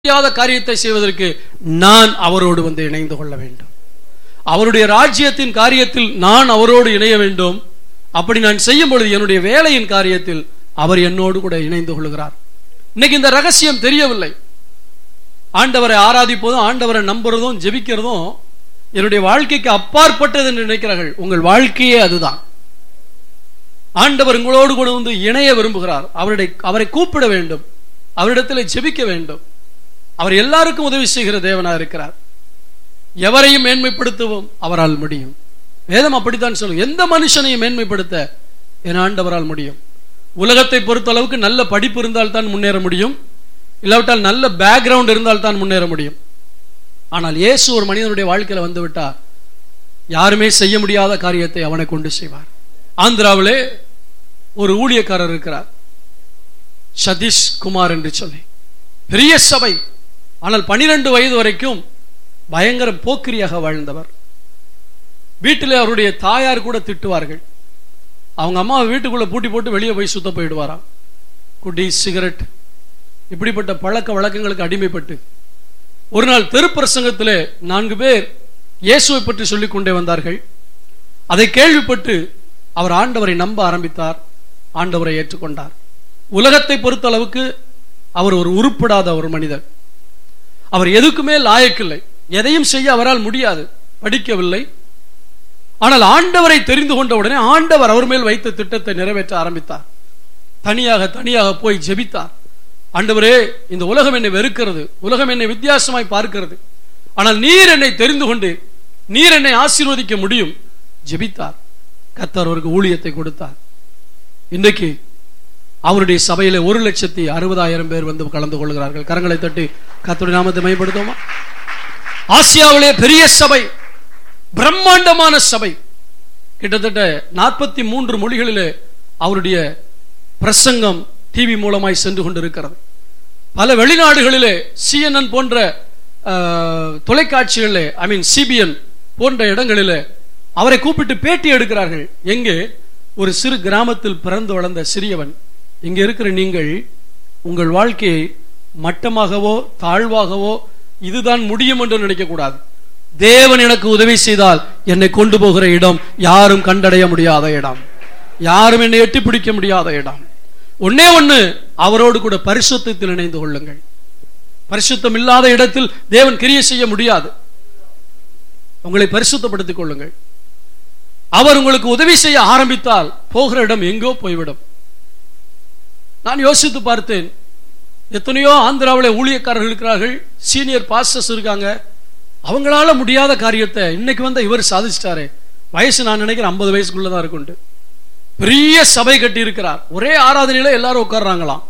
முடியாத காரியத்தை செய்வதற்கு நான் அவரோடு வந்து இணைந்து கொள்ள வேண்டும் அவருடைய ராஜ்யத்தின் காரியத்தில் நான் அவரோடு இணைய வேண்டும் அப்படி நான் செய்யும் பொழுது என்னுடைய வேலையின் காரியத்தில் அவர் என்னோடு கூட இணைந்து கொள்கிறார் இன்னைக்கு இந்த ரகசியம் தெரியவில்லை ஆண்டவரை ஆராதிப்பதும் ஆண்டவரை நம்புறதும் ஜெபிக்கிறதும் என்னுடைய வாழ்க்கைக்கு அப்பாற்பட்டது என்று நினைக்கிறார்கள் உங்கள் வாழ்க்கையே அதுதான் ஆண்டவர் உங்களோடு கூட வந்து இணைய விரும்புகிறார் அவருடைய அவரை கூப்பிட வேண்டும் அவரிடத்தில் ஜெபிக்க வேண்டும் அவர் எல்லாருக்கும் உதவி செய்கிற தேவனா இருக்கிறார் எவரையும் மேன்மைப்படுத்தவும் அவரால் முடியும் வேதம் அப்படித்தான் சொல்லும் எந்த மனுஷனையும் மேன்மைப்படுத்த என் ஆண்டவரால் முடியும் உலகத்தை பொறுத்த அளவுக்கு நல்ல படிப்பு இருந்தால் தான் முன்னேற முடியும் இல்லாவிட்டால் நல்ல பேக்ரவுண்ட் இருந்தால் தான் முன்னேற முடியும் ஆனால் இயேசு ஒரு மனிதனுடைய வாழ்க்கையில வந்து விட்டா யாருமே செய்ய முடியாத காரியத்தை அவனை கொண்டு செய்வார் ஆந்திராவிலே ஒரு ஊழியக்காரர் இருக்கிறார் சதீஷ் குமார் என்று சொல்லி பெரிய சபை ஆனால் பனிரெண்டு வயது வரைக்கும் பயங்கர போக்கிரியாக வாழ்ந்தவர் வீட்டிலே அவருடைய தாயார் கூட திட்டுவார்கள் அவங்க அம்மா வீட்டுக்குள்ள பூட்டி போட்டு வெளியே போய் சுத்த போயிடுவாராம் குடி சிகரெட் இப்படிப்பட்ட பழக்க வழக்கங்களுக்கு அடிமைப்பட்டு ஒரு நாள் தெருப்பிரசங்கத்திலே நான்கு பேர் இயேசுவை பற்றி சொல்லிக் கொண்டே வந்தார்கள் அதை கேள்விப்பட்டு அவர் ஆண்டவரை நம்ப ஆரம்பித்தார் ஆண்டவரை ஏற்றுக்கொண்டார் உலகத்தை பொறுத்த அளவுக்கு அவர் ஒரு உருப்படாத ஒரு மனிதர் அவர் எதுக்குமே லாயக்கில்லை எதையும் செய்ய அவரால் முடியாது படிக்கவில்லை ஆனால் ஆண்டவரை தெரிந்து கொண்ட உடனே ஆண்டவர் அவர் மேல் வைத்த திட்டத்தை நிறைவேற்ற ஆரம்பித்தார் தனியாக தனியாக போய் ஜெபித்தார் ஆண்டவரே இந்த உலகம் என்னை வெறுக்கிறது உலகம் என்னை வித்தியாசமாய் பார்க்கிறது ஆனால் நீர் என்னை தெரிந்து கொண்டு நீர் என்னை ஆசீர்வதிக்க முடியும் ஜெபித்தார் கத்தர் அவருக்கு ஊழியத்தை கொடுத்தார் இன்றைக்கு அவருடைய சபையில ஒரு லட்சத்தி அறுபதாயிரம் பேர் வந்து கலந்து கொள்கிறார்கள் கரங்களை தட்டி கத்தருடைய நாமத்தை மேம்படுத்துவோமா ஆசியாவிலே பெரிய சபை பிரம்மாண்டமான சபை கிட்டத்தட்ட நாற்பத்தி மூன்று மொழிகளிலே அவருடைய பிரசங்கம் டிவி மூலமாய் சென்று கொண்டிருக்கிறது பல வெளிநாடுகளிலே சிஎன்என் போன்ற அஹ், தொலைக்காட்சிகளிலே ஐ மீன் சிபிஎன் போன்ற இடங்களிலே அவரை கூப்பிட்டு பேட்டி எடுக்கிறார்கள் எங்கே ஒரு சிறு கிராமத்தில் பிறந்து வளர்ந்த சிறியவன் இங்க இருக்கிற நீங்கள் உங்கள் வாழ்க்கையை மட்டமாகவோ தாழ்வாகவோ இதுதான் முடியும் என்று நினைக்க கூடாது தேவன் எனக்கு உதவி செய்தால் என்னை கொண்டு போகிற இடம் யாரும் கண்டடைய முடியாத இடம் யாரும் என்னை எட்டி பிடிக்க முடியாத இடம் ஒன்னே ஒண்ணு அவரோடு கூட பரிசுத்தத்தில் இணைந்து கொள்ளுங்கள் பரிசுத்தம் இல்லாத இடத்தில் தேவன் கிரியை செய்ய முடியாது உங்களை பரிசுத்தப்படுத்திக் கொள்ளுங்கள் அவர் உங்களுக்கு உதவி செய்ய ஆரம்பித்தால் போகிற இடம் எங்கோ போய்விடும் நான் யோசித்து பார்த்தேன் எத்தனையோ ஆந்திராவில் ஊழியக்காரர்கள் இருக்கிறார்கள் சீனியர் பாஸ்டர்ஸ் இருக்காங்க அவங்களால முடியாத காரியத்தை இன்னைக்கு வந்த இவர் சாதிச்சிட்டாரு வயசு நான் நினைக்கிறேன் ஐம்பது வயசுக்குள்ளதான் இருக்குண்டு பெரிய சபை கட்டி இருக்கிறார் ஒரே ஆராதனையில எல்லாரும் உட்கார்றாங்களாம்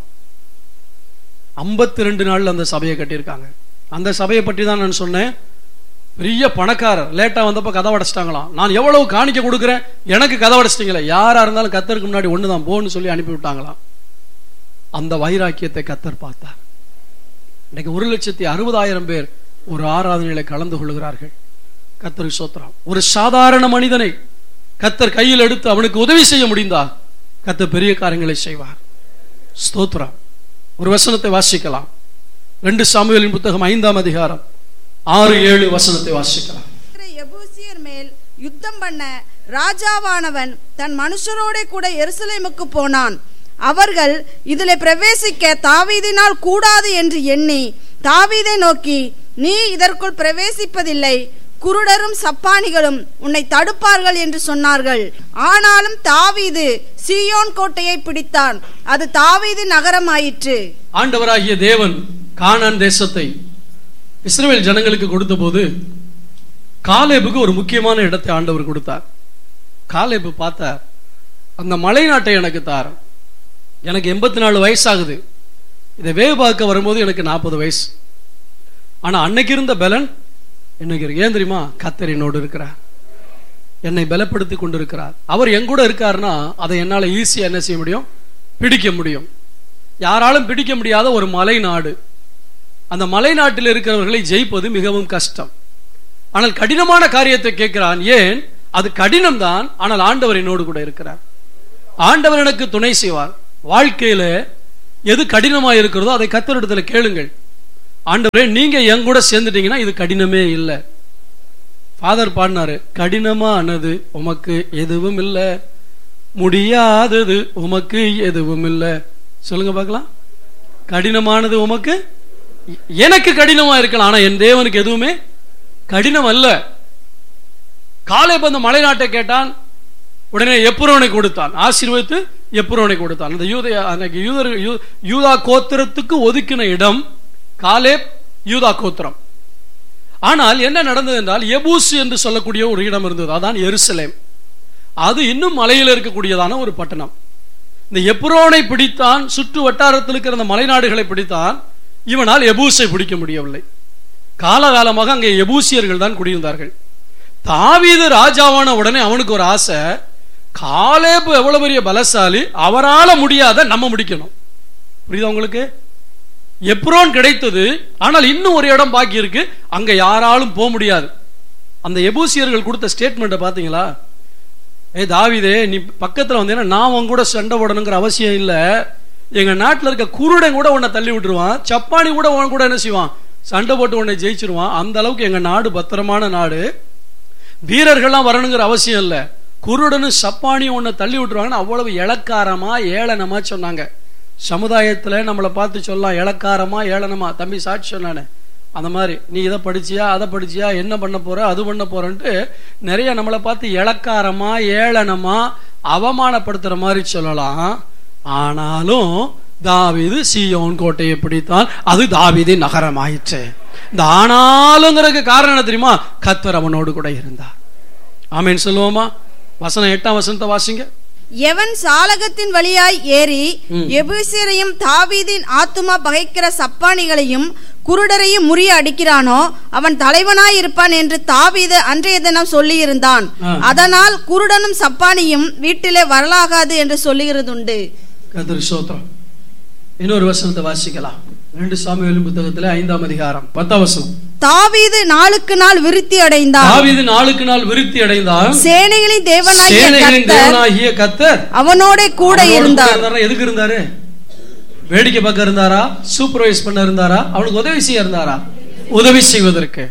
ஐம்பத்தி ரெண்டு நாள்ல அந்த சபையை கட்டியிருக்காங்க அந்த சபையை பற்றி தான் நான் சொன்னேன் பெரிய பணக்காரர் லேட்டா வந்தப்ப கதை அடைச்சிட்டாங்களாம் நான் எவ்வளவு காணிக்க கொடுக்குறேன் எனக்கு கதை அடைச்சிட்டீங்களே யாரா இருந்தாலும் கத்தருக்கு முன்னாடி ஒண்ணுதான் போன்னு சொல்லி அனுப்பி விட்டாங்களாம் அந்த வைராக்கியத்தை கத்தர் பார்த்தார் இன்னைக்கு ஒரு லட்சத்தி அறுபதாயிரம் பேர் ஒரு ஆராதனையில கலந்து கொள்கிறார்கள் கத்தர் சோத்திரம் ஒரு சாதாரண மனிதனை கத்தர் கையில் எடுத்து அவனுக்கு உதவி செய்ய முடிந்தா கத்தர் பெரிய காரியங்களை செய்வார் ஸ்தோத்திரம் ஒரு வசனத்தை வாசிக்கலாம் ரெண்டு சாமுவேலின் புத்தகம் ஐந்தாம் அதிகாரம் ஆறு ஏழு வசனத்தை வாசிக்கலாம் இருக்கிற எபூசியர் மேல் யுத்தம் பண்ண ராஜாவானவன் தன் மனுஷரோட கூட எருசலேமுக்கு போனான் அவர்கள் இதிலே பிரவேசிக்க தாவீதினால் கூடாது என்று எண்ணி தாவீதை நோக்கி நீ இதற்குள் பிரவேசிப்பதில்லை குருடரும் சப்பானிகளும் உன்னை தடுப்பார்கள் என்று சொன்னார்கள் ஆனாலும் தாவீது சீயோன் கோட்டையை பிடித்தான் அது தாவீது நகரமாயிற்று ஆண்டவராகிய தேவன் கானான் தேசத்தை இஸ்ரவேல் ஜனங்களுக்கு கொடுத்தபோது காலேபுக்கு ஒரு முக்கியமான இடத்தை ஆண்டவர் கொடுத்தார் காலேபு பார்த்தார் அந்த மலை நாட்டை எனக்கு தார் எனக்கு எண்பத்தி நாலு வயசாகுது இதை வேவு பார்க்க வரும்போது எனக்கு நாற்பது வயசு ஆனா அன்னைக்கு இருந்த பலன் இன்னைக்கு இருக்கு ஏன் தெரியுமா கத்தர் என்னோடு இருக்கிறார் என்னை பலப்படுத்தி கொண்டிருக்கிறார் அவர் என் கூட இருக்காருன்னா அதை என்னால ஈஸியா என்ன செய்ய முடியும் பிடிக்க முடியும் யாராலும் பிடிக்க முடியாத ஒரு மலை நாடு அந்த மலை நாட்டில் இருக்கிறவர்களை ஜெயிப்பது மிகவும் கஷ்டம் ஆனால் கடினமான காரியத்தை கேட்கிறான் ஏன் அது கடினம் தான் ஆனால் ஆண்டவர் என்னோடு கூட இருக்கிறார் ஆண்டவர் எனக்கு துணை செய்வார் வாழ்க்கையில எது கடினமா இருக்கிறதோ அதை கத்தரிடத்துல கேளுங்கள் ஆண்டவரே நீங்க என் கூட சேர்ந்துட்டீங்கன்னா இது கடினமே இல்லை ஃபாதர் பாடினாரு கடினமானது உமக்கு எதுவும் இல்லை முடியாதது உமக்கு எதுவும் இல்லை சொல்லுங்க பார்க்கலாம் கடினமானது உமக்கு எனக்கு கடினமா இருக்கலாம் ஆனா என் தேவனுக்கு எதுவுமே கடினம் அல்ல காலை அந்த மலை நாட்டை கேட்டான் உடனே எப்புரோனை கொடுத்தான் ஆசீர்வதித்து எப்புரோனை கொடுத்தான் அந்த யூத அன்னைக்கு யூதர் யூ- யூதா கோத்திரத்துக்கு ஒதுக்கின இடம் காலேப் யூதா கோத்திரம் ஆனால் என்ன நடந்தது என்றால் எபூஸ் என்று சொல்லக்கூடிய ஒரு இடம் இருந்தது அதான் எருசலேம் அது இன்னும் மலையில் இருக்கக்கூடியதான ஒரு பட்டணம் இந்த எப்ரோனை பிடித்தான் சுற்று வட்டாரத்தில் இருக்கிற அந்த மலைநாடுகளை பிடித்தான் இவனால் எபூஸை பிடிக்க முடியவில்லை காலகாலமாக அங்கே எபூசியர்கள் தான் குடியிருந்தார்கள் தாவீது ராஜாவான உடனே அவனுக்கு ஒரு ஆசை காலேபு எவ்வளவு பெரிய பலசாலி அவரால முடியாத நம்ம முடிக்கணும் புரியுதா உங்களுக்கு எப்ரோன் கிடைத்தது ஆனால் இன்னும் ஒரு இடம் பாக்கி இருக்கு அங்க யாராலும் போக முடியாது அந்த எபூசியர்கள் கொடுத்த ஸ்டேட்மெண்ட்டை பாத்தீங்களா ஏ தாவிதே நீ பக்கத்துல வந்தீங்கன்னா நான் உன் கூட சண்டை போடணுங்கிற அவசியம் இல்ல எங்க நாட்டுல இருக்க குருடன் கூட உன்னை தள்ளி விட்டுருவான் சப்பானி கூட உன் கூட என்ன செய்வான் சண்டை போட்டு உன்னை ஜெயிச்சிருவான் அந்த அளவுக்கு எங்க நாடு பத்திரமான நாடு வீரர்கள்லாம் வரணுங்கிற அவசியம் இல்ல குருடனும் சப்பானியும் உன்னை தள்ளி விட்டுருவாங்கன்னு அவ்வளவு இளக்காரமா ஏளனமா சொன்னாங்க சமுதாயத்துல நம்மளை பார்த்து சொல்லலாம் இளக்காரமா ஏளனமா தம்பி சாட்சி சொன்னானே அந்த மாதிரி நீ இதை படிச்சியா அதை படிச்சியா என்ன பண்ண போற அது பண்ண போறன்ட்டு நிறைய நம்மளை பார்த்து இளக்காரமா ஏளனமா அவமானப்படுத்துற மாதிரி சொல்லலாம் ஆனாலும் தாவீது சீயோன் கோட்டையை பிடித்தான் அது தாவீதின் நகரமாயிற்று இந்த ஆனாலுங்கிறதுக்கு காரணம் என்ன தெரியுமா கத்தர் அவனோடு கூட இருந்தார் ஆமேன்னு சொல்லுவோமா வசனம் எட்டாம் வசனத்தை வாசிங்க எவன் சாலகத்தின் வழியாய் ஏறி எபூசியரையும் தாவீதின் ஆத்துமா பகைக்கிற சப்பானிகளையும் குருடரையும் முறிய அடிக்கிறானோ அவன் தலைவனாய் இருப்பான் என்று தாவீது அன்றைய தினம் சொல்லியிருந்தான் ஆ. அதனால் குருடனும் சப்பானியும் வீட்டிலே வரலாகாது என்று சொல்லுகிறதுண்டு கத்தர் சோத்திரம் இன்னொரு வசனத்தை வாசிக்கலாம் ரெண்டு சாமியலின் புத்தகத்துல ஐந்தாம் அதிகாரம் பத்தாம் வசனம் தாவீது நாளுக்கு நாள் விருத்தி அடைந்தான் தாவீது நாளுக்கு நாள் விருத்தி அடைந்தான் சேனைகளின் தேவனாகிய சேனைகளின் கர்த்தர் தேவனாகிய கத்தர் அவனோட கூட அவனோடு இருந்தார் இருந்தாரா? எதுக்கு இருந்தாரு வேடிக்கை பார்க்க இருந்தாரா சூப்பர்வைஸ் பண்ண இருந்தாரா அவனுக்கு உதவி செய்ய இருந்தாரா உதவி செய்வதற்கு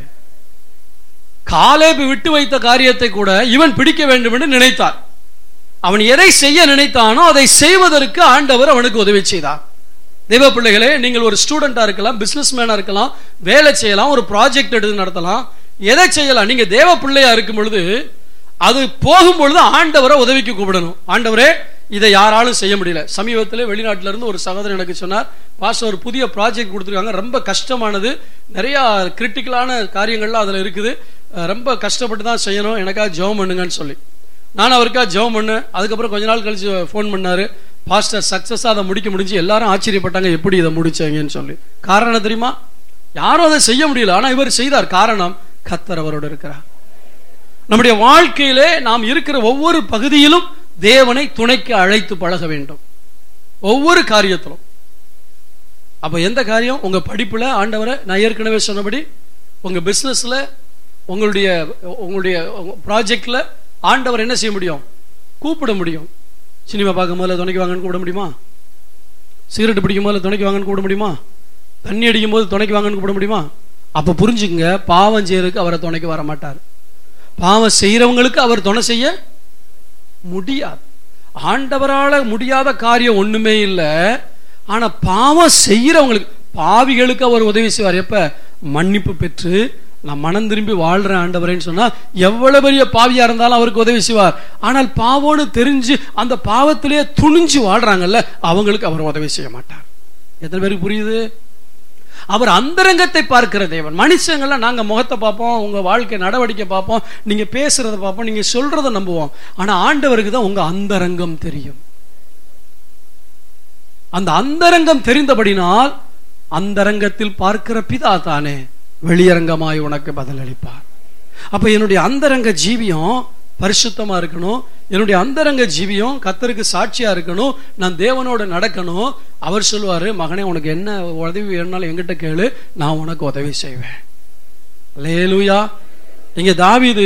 காலேபு விட்டு வைத்த காரியத்தை கூட இவன் பிடிக்க வேண்டும் என்று நினைத்தார் அவன் எதை செய்ய நினைத்தானோ அதை செய்வதற்கு ஆண்டவர் அவனுக்கு உதவி செய்தார் தெய்வ பிள்ளைகளே நீங்கள் ஒரு ஸ்டூடெண்டா இருக்கலாம் பிசினஸ் மேனா இருக்கலாம் வேலை செய்யலாம் ஒரு ப்ராஜெக்ட் எடுத்து நடத்தலாம் எதை செய்யலாம் நீங்க தேவ பிள்ளையா இருக்கும் பொழுது அது போகும் பொழுது ஆண்டவரை உதவிக்கு கூப்பிடணும் ஆண்டவரே இதை யாராலும் செய்ய முடியல சமீபத்தில் வெளிநாட்டில இருந்து ஒரு சகோதரன் எனக்கு சொன்னார் பாஸ்டர் ஒரு புதிய ப்ராஜெக்ட் கொடுத்துருக்காங்க ரொம்ப கஷ்டமானது நிறைய கிரிட்டிக்கலான காரியங்கள்லாம் அதுல இருக்குது அஹ் ரொம்ப கஷ்டப்பட்டு தான் செய்யணும் எனக்காக ஜெபம் பண்ணுங்கன்னு சொல்லி நான் அவருக்காக ஜெபம் பண்ணேன் அதுக்கப்புறம் கொஞ்ச நாள் கழிச்சு ஃபோன் பண்ணாரு பாஸ்டர் சக்சஸா அதை முடிக்க முடிஞ்சு எல்லாரும் ஆச்சரியப்பட்டாங்க எப்படி இதை முடிச்சீங்கன்னு சொல்லி காரணம் என்ன தெரியுமா யாரும் அதை செய்ய முடியல ஆனா இவர் செய்தார் காரணம் கத்தர் அவரோடு இருக்கிறார் நம்முடைய வாழ்க்கையிலே நாம் இருக்கிற ஒவ்வொரு பகுதியிலும் தேவனை துணைக்கு அழைத்து பழக வேண்டும் ஒவ்வொரு காரியத்திலும் அப்ப எந்த காரியம் உங்க படிப்புல ஆண்டவரை நான் ஏற்கனவே சொன்னபடி உங்க பிசினஸ்ல உங்களுடைய உங்களுடைய ப்ராஜெக்ட்ல ஆண்டவர் என்ன செய்ய முடியும் கூப்பிட முடியும் சினிமா பார்க்கும் போது துணைக்கு வாங்கன்னு கூப்பிட முடியுமா சிகரெட் பிடிக்கும் போது துணைக்கு வாங்கன்னு கூப்பிட முடியுமா தண்ணி அடிக்கும் போது துணைக்கு வாங்கன்னு கூப்பிட முடியுமா அப்ப புரிஞ்சுக்குங்க பாவம் செய்யறதுக்கு அவரை துணைக்கு வர மாட்டார் பாவம் செய்யறவங்களுக்கு அவர் துணை செய்ய முடியாது ஆண்டவரால முடியாத காரியம் ஒண்ணுமே இல்லை ஆனா பாவம் செய்யறவங்களுக்கு பாவிகளுக்கு அவர் உதவி செய்வார் எப்ப மன்னிப்பு பெற்று நான் மனம் திரும்பி வாழ்றேன் ஆண்டவரேன்னு சொன்னா எவ்வளவு பெரிய பாவியா இருந்தாலும் அவருக்கு உதவி செய்வார் ஆனால் பாவோன்னு தெரிஞ்சு அந்த பாவத்திலேயே துணிஞ்சு வாழ்றாங்கல்ல அவங்களுக்கு அவர் உதவி செய்ய மாட்டார் எத்தனை பேருக்கு புரியுது அவர் அந்தரங்கத்தை பார்க்கிற தேவன் மனுஷங்கள்லாம் நாங்க முகத்தை பார்ப்போம் உங்க வாழ்க்கை நடவடிக்கை பார்ப்போம் நீங்க பேசுறத பார்ப்போம் நீங்க சொல்றத நம்புவோம் ஆனா ஆண்டவருக்கு தான் உங்க அந்தரங்கம் தெரியும் அந்த அந்தரங்கம் தெரிந்தபடினால் அந்தரங்கத்தில் பார்க்கிற பிதா தானே வெளியரங்கமாய் உனக்கு பதிலளிப்பார் அப்ப என்னுடைய அந்தரங்க ஜீவியம் பரிசுத்தமா இருக்கணும் என்னுடைய அந்தரங்க ஜீவியம் கத்தருக்கு சாட்சியா இருக்கணும் நான் தேவனோட நடக்கணும் அவர் சொல்லுவாரு மகனே உனக்கு என்ன உதவி வேணும்னாலும் என்கிட்ட கேளு நான் உனக்கு உதவி செய்வேன் லேலுயா இங்க தாவீது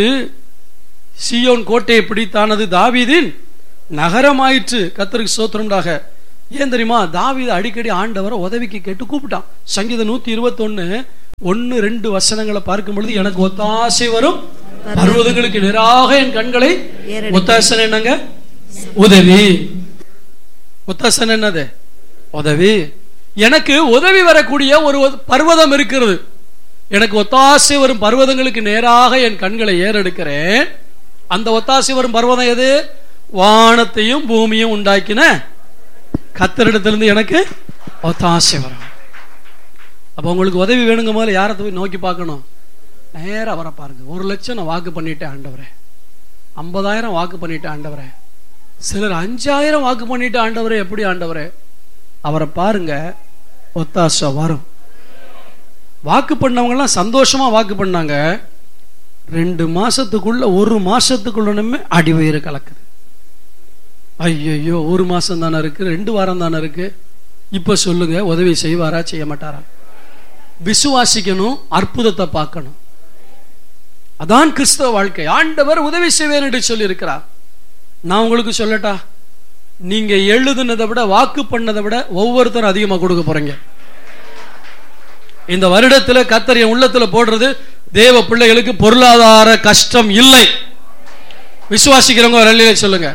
சீயோன் கோட்டையை பிடித்தானது தாவீதின் நகரமாயிற்று கத்தருக்கு சோத்திரம்டாக ஏன் தெரியுமா தாவீது அடிக்கடி ஆண்டவரை உதவிக்கு கேட்டு கூப்பிட்டான் சங்கீதம் நூத்தி இருபத்தொன்னு ஒன்னு ரெண்டு வசனங்களை பார்க்கும் பொழுது எனக்கு ஒத்தாசை வரும் பர்வதங்களுக்கு நேராக என் கண்களை ஏறெடுக்கிறேன். ஒத்தாசனை என்னங்க உதவி ஒத்தாசனை என்னது உதவி எனக்கு உதவி வரக்கூடிய ஒரு ஒ- பர்வதம் இருக்கிறது எனக்கு ஒத்தாசை வரும் பர்வதங்களுக்கு நேராக என் கண்களை ஏறெடுக்கிறேன் அந்த ஒத்தாசை வரும் பர்வதம் எது வானத்தையும் பூமியும் உண்டாக்கின கத்தரிடத்திலிருந்து எனக்கு ஒத்தாசை வரும் அப்ப உங்களுக்கு உதவி வேணுங்க முதல்ல யாரை போய் நோக்கி பார்க்கணும் நேரா வர பாருங்க ஒரு லட்சம் நான் வாக்கு பண்ணிட்டேன் ஆண்டவரே ஐம்பதாயிரம் வாக்கு பண்ணிட்டேன் ஆண்டவரே சிலர் அஞ்சாயிரம் வாக்கு பண்ணிட்டு ஆண்டவரே எப்படி ஆண்டவரே அவரை பாருங்க ஒத்தாசை வரும் வாக்கு பண்ணவங்க எல்லாம் சந்தோஷமா வாக்கு பண்ணாங்க ரெண்டு மாசத்துக்குள்ள ஒரு மாசத்துக்குள்ளனுமே அடிவயிறு கலக்குது ஐயையோ ஒரு மாசம் தானே இருக்கு ரெண்டு வாரம் தானே இருக்கு இப்ப சொல்லுங்க உதவி செய்வாரா செய்ய மாட்டாரா விசுவாசிக்கணும் அற்புதத்தை பார்க்கணும் அதான் கிறிஸ்தவ வாழ்க்கை ஆண்டவர் உதவி செய்வேன் என்று சொல்லி இருக்கிறார் நான் உங்களுக்கு சொல்லட்டா நீங்க எழுதுனதை விட வாக்கு பண்ணதை விட ஒவ்வொருத்தரும் அதிகமா கொடுக்க போறீங்க இந்த வருடத்துல கத்தர் என் உள்ளத்துல போடுறது தேவ பிள்ளைகளுக்கு பொருளாதார கஷ்டம் இல்லை விசுவாசிக்கிறவங்க ஒரு அல்லையில சொல்லுங்க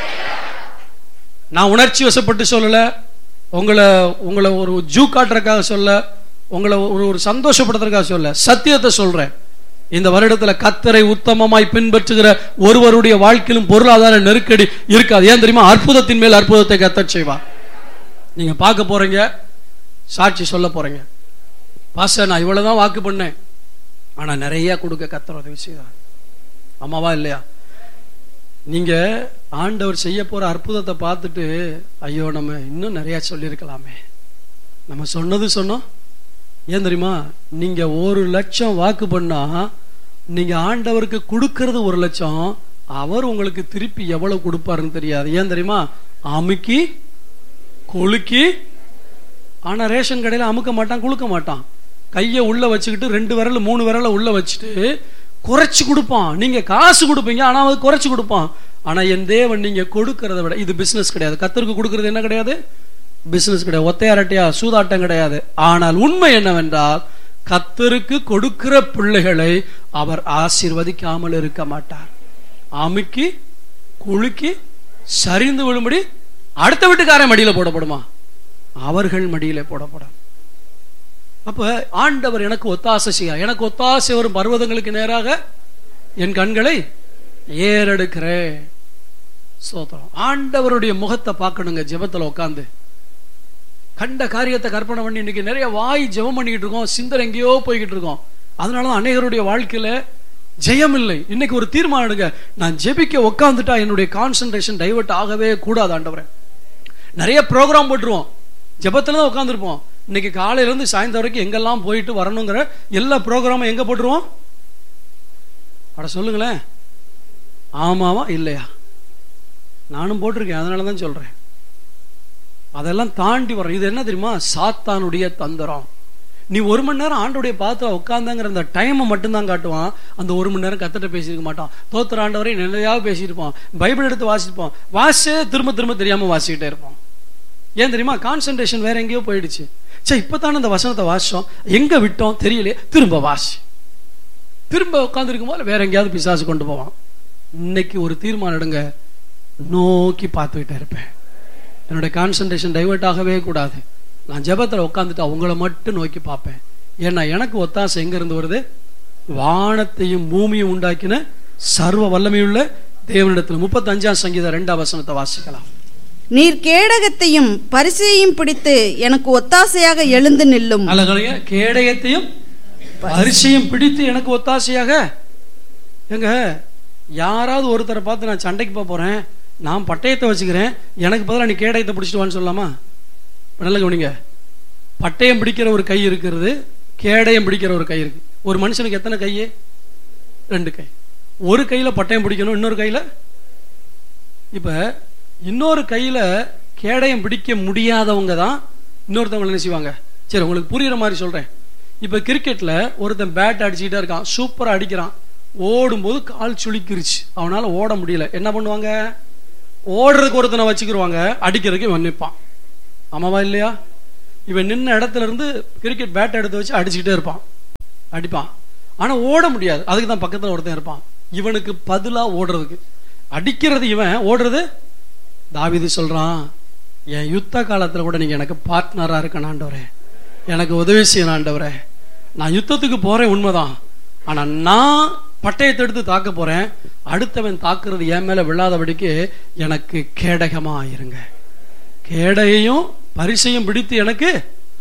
நான் உணர்ச்சி வசப்பட்டு சொல்லல உங்களை உங்களை ஒரு ஜூ காட்டுறதுக்காக சொல்ல உங்களை ஒரு ஒரு சந்தோஷப்படுத்துறதுக்காக சொல்ல சத்தியத்தை சொல்றேன் இந்த வருடத்துல கத்தரை உத்தமமாய் பின்பற்றுகிற ஒருவருடைய வாழ்க்கையிலும் பொருளாதார நெருக்கடி இருக்காது ஏன் தெரியுமா அற்புதத்தின் மேல் அற்புதத்தை கத்தர் செய்வார் நீங்க பார்க்க போறீங்க சாட்சி சொல்ல போறீங்க பாஸ்டர் நான் இவ்வளவுதான் வாக்கு பண்ணேன் ஆனா நிறைய கொடுக்க கத்தர் உதவி செய்தார் ஆமாவா இல்லையா நீங்க ஆண்டவர் செய்ய போற அற்புதத்தை பார்த்துட்டு ஐயோ நம்ம இன்னும் நிறைய சொல்லியிருக்கலாமே நம்ம சொன்னது சொன்னோம் ஏன் தெரியுமா நீங்க ஒரு லட்சம் வாக்கு பண்ணா நீங்க ஆண்டவருக்கு கொடுக்கறது ஒரு லட்சம் அவர் உங்களுக்கு திருப்பி எவ்வளவு கொடுப்பாருன்னு தெரியாது ஏன் தெரியுமா அமுக்கி குலுக்கி ஆனா ரேஷன் கடையில அமுக்க மாட்டான் குலுக்க மாட்டான் கையை உள்ள வச்சுக்கிட்டு ரெண்டு விரல் மூணு விரல உள்ள வச்சுட்டு குறைச்சு கொடுப்பான் நீங்க காசு கொடுப்பீங்க ஆனா அவன் குறைச்சு கொடுப்பான் ஆனா என் தேவன் நீங்க கொடுக்கறத விட இது பிசினஸ் கிடையாது கத்தருக்கு கொடுக்கறது என்ன கிடையாது பிசினஸ் கிடையாது ஒத்தையாரட்டையா சூதாட்டம் கிடையாது ஆனால் உண்மை என்னவென்றால் கத்தருக்கு கொடுக்கிற பிள்ளைகளை அவர் ஆசீர்வதிக்காமல் இருக்க மாட்டார் அமுக்கி குலுக்கி சரிந்து விழும்படி அடுத்த வீட்டுக்காரன் மடியில போடப்படுமா அவர்கள் மடியில போடப்படும் அப்ப ஆண்டவர் எனக்கு ஒத்தாசை செய்ய எனக்கு ஒத்தாசை வரும் பர்வதங்களுக்கு நேராக என் கண்களை ஏறெடுக்கிறேன் சோத்திரம் ஆண்டவருடைய முகத்தை பார்க்கணுங்க ஜெபத்துல உட்காந்து கண்ட காரியத்தை கற்பனை பண்ணி இன்னைக்கு நிறைய வாய் ஜெபம் பண்ணிக்கிட்டு இருக்கோம் சிந்தனை எங்கேயோ போய்கிட்டு இருக்கோம் அதனாலதான் அநேகருடைய வாழ்க்கையில ஜெயம் இல்லை இன்னைக்கு ஒரு தீர்மானம் எடுங்க நான் ஜெபிக்க உட்காந்துட்டா என்னுடைய கான்சென்ட்ரேஷன் டைவர்ட் ஆகவே கூடாது ஆண்டவரே நிறைய ப்ரோக்ராம் போட்டுருவோம் ஜெபத்துல தான் உட்காந்துருப்போம் இன்னைக்கு காலையில இருந்து சாயந்தரம் வரைக்கும் எங்கெல்லாம் போயிட்டு வரணுங்கிற எல்லா ப்ரோக்ராமும் எங்க போட்டுருவோம் அட சொல்லுங்களேன் ஆமாவா இல்லையா நானும் போட்டிருக்கேன் அதனால தான் சொல்றேன் அதெல்லாம் தாண்டி வரோம் இது என்ன தெரியுமா சாத்தானுடைய தந்திரம் நீ ஒரு மணி நேரம் ஆண்டோடைய பார்த்து உட்காந்தாங்கிற அந்த டைமை மட்டும்தான் காட்டுவான் அந்த ஒரு மணி நேரம் கத்திட்ட பேசியிருக்க மாட்டான் தோத்திர ஆண்டவரை நிறையாவது பேசியிருப்போம் பைபிள் எடுத்து வாசிப்போம் வாசிச்சே திரும்ப திரும்ப தெரியாம வாசிக்கிட்டே இருப்போம் ஏன் தெரியுமா கான்சென்ட்ரேஷன் வேற எங்கேயோ போயிடுச்சு சே இப்பதானே இந்த வசனத்தை வாசிச்சோம் எங்க விட்டோம் தெரியலையே திரும்ப வாசி திரும்ப உட்காந்துருக்கும் போது வேற எங்கேயாவது பிசாசு கொண்டு போவான் இன்னைக்கு ஒரு தீர்மானம் எடுங்க நோக்கி பார்த்துக்கிட்டே இருப்பேன் என்னோட கான்சென்ட்ரேஷன் டைவர்ட் ஆகவே கூடாது நான் ஜெபத்துல உட்காந்துட்டு அவங்கள மட்டும் நோக்கி பார்ப்பேன் ஏன்னா எனக்கு ஒத்தாசை எங்க இருந்து வருது வானத்தையும் பூமியும் உண்டாக்கின சர்வ வல்லமையுள்ள தேவனிடத்துல முப்பத்தஞ்சாம் சங்கீதம் ரெண்டாம் வசனத்தை வாசிக்கலாம் நீர் கேடகத்தையும் பரிசையும் பிடித்து எனக்கு ஒத்தாசையாக எழுந்து நில்லும் அழகலைய கேடயத்தையும் அரிசியும் பிடித்து எனக்கு ஒத்தாசையாக எங்க யாராவது ஒருத்தரை பார்த்து நான் சண்டைக்கு போக போறேன் நான் பட்டயத்தை வச்சுக்கிறேன் எனக்கு பதிலாக நீ கேடயத்தை பிடிச்சிட்டு வான்னு சொல்லலாமா இப்ப நல்லா கவனிங்க பட்டயம் பிடிக்கிற ஒரு கை இருக்கிறது கேடயம் பிடிக்கிற ஒரு கை இருக்கு ஒரு மனுஷனுக்கு எத்தனை கை ரெண்டு கை ஒரு கையில பட்டயம் பிடிக்கணும் இன்னொரு கையில இப்ப இன்னொரு கையில கேடயம் பிடிக்க முடியாதவங்க தான் இன்னொருத்தவங்க என்ன செய்வாங்க சரி உங்களுக்கு புரியுற மாதிரி சொல்றேன் இப்ப கிரிக்கெட்ல ஒருத்தன் பேட் அடிச்சுக்கிட்டே இருக்கான் சூப்பரா அடிக்கிறான் ஓடும்போது கால் சுளிக்கிருச்சு அவனால ஓட முடியல என்ன பண்ணுவாங்க ஓடுறதுக்கு ஒருத்தனை வச்சுக்கிருவாங்க அடிக்கிறதுக்கு இவன் நிற்பான் ஆமாவா இல்லையா இவன் நின்ன இடத்துல இருந்து கிரிக்கெட் பேட் எடுத்து வச்சு அடிச்சுக்கிட்டே இருப்பான் அடிப்பான் ஆனா ஓட முடியாது அதுக்கு தான் பக்கத்துல ஒருத்தன் இருப்பான் இவனுக்கு பதிலா ஓடுறதுக்கு அடிக்கிறது இவன் ஓடுறது தாவீது சொல்றான் என் யுத்த காலத்துல கூட நீங்க எனக்கு பார்ட்னரா இருக்கணும் ஆண்டவரே எனக்கு உதவி செய்யணும் ஆண்டவரே நான் யுத்தத்துக்கு போறேன் உண்மைதான் ஆனா நான் பட்டயத்தை எடுத்து தாக்க போறேன் அடுத்தவன் தாக்குறது என் மேல விழாதபடிக்கு எனக்கு கேடகமா இருங்க கேடையையும் பரிசையும் பிடித்து எனக்கு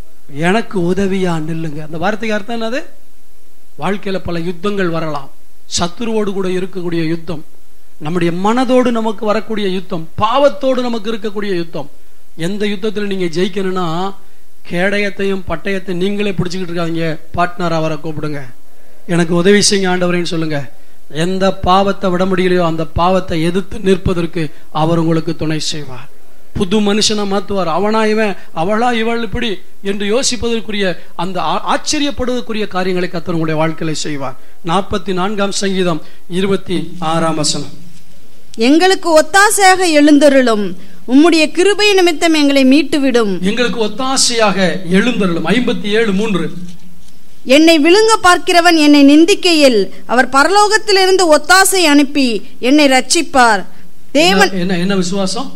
எனக்கு உதவியா நில்லுங்க அந்த வார்த்தைக்கு அர்த்தம் என்னது வாழ்க்கையில பல யுத்தங்கள் வரலாம் சத்துருவோடு கூட இருக்கக்கூடிய யுத்தம் நம்முடைய மனதோடு நமக்கு வரக்கூடிய யுத்தம் பாவத்தோடு நமக்கு இருக்கக்கூடிய யுத்தம் எந்த யுத்தத்தில் நீங்க ஜெயிக்கணும்னா கேடயத்தையும் பட்டயத்தையும் நீங்களே பிடிச்சுக்கிட்டு இருக்காதீங்க பார்ட்னர் அவரை கூப்பிடுங்க எனக்கு உதவி செய்யுங்க ஆண்டவரேன்னு சொல்லுங்க எந்த பாவத்தை விட முடியலையோ அந்த பாவத்தை எதிர்த்து நிற்பதற்கு அவர் உங்களுக்கு துணை செய்வார் புது மனுஷனை மாத்துவார் அவனா இவன் அவளா இவள் இப்படி என்று யோசிப்பதற்குரிய அந்த ஆ- ஆச்சரியப்படுவதற்குரிய காரியங்களை கத்தர் உங்களுடைய வாழ்க்கையில செய்வார் நாற்பத்தி நான்காம் சங்கீதம் இருபத்தி ஆறாம் வசனம் எங்களுக்கு ஒத்தாசையாக எழுந்தருளும் உம்முடைய கிருபை நிமித்தம் எங்களை மீட்டுவிடும் எங்களுக்கு ஒத்தாசையாக எழுந்தருளும் ஐம்பத்தி ஏழு மூன்று என்னை விழுங்க பார்க்கிறவன் என்னை நிந்திக்கையில் அவர் பரலோகத்திலிருந்து ஒத்தாசை அனுப்பி என்னை ரட்சிப்பார் தேவன் என்ன- என்ன என்ன விசுவாசம்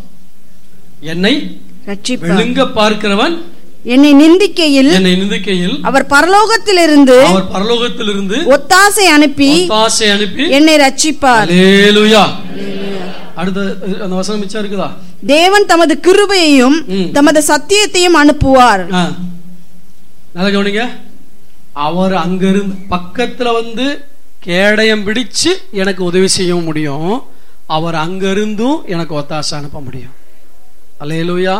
என்னை ரட்சிப்பார் விழுங்க பார்க்கிறவன் என்னை நிந்திக்கையில் என்னை நிந்திக்கையில் அவர் பரலோகத்திலிருந்து அவர் பரலோகத்திலிருந்து ஒத்தாசை அனுப்பி ஒத்தாசை அனுப்பி என்னை ரட்சிப்பார் அல்லேலூயா அடுத்த அந்த வசனம் மிச்சம் இருக்குதா தேவன் தமது கிருபையையும் ம். தமது சத்தியத்தையும் அனுப்புவார் ஆ. நல்லா கவனிங்க அவர் அங்கிருந்து பக்கத்துல வந்து கேடயம் பிடிச்சு எனக்கு உதவி செய்ய முடியும் அவர் அங்கிருந்தும் எனக்கு ஒத்தாசை அனுப்ப முடியும் அல்லேலூயா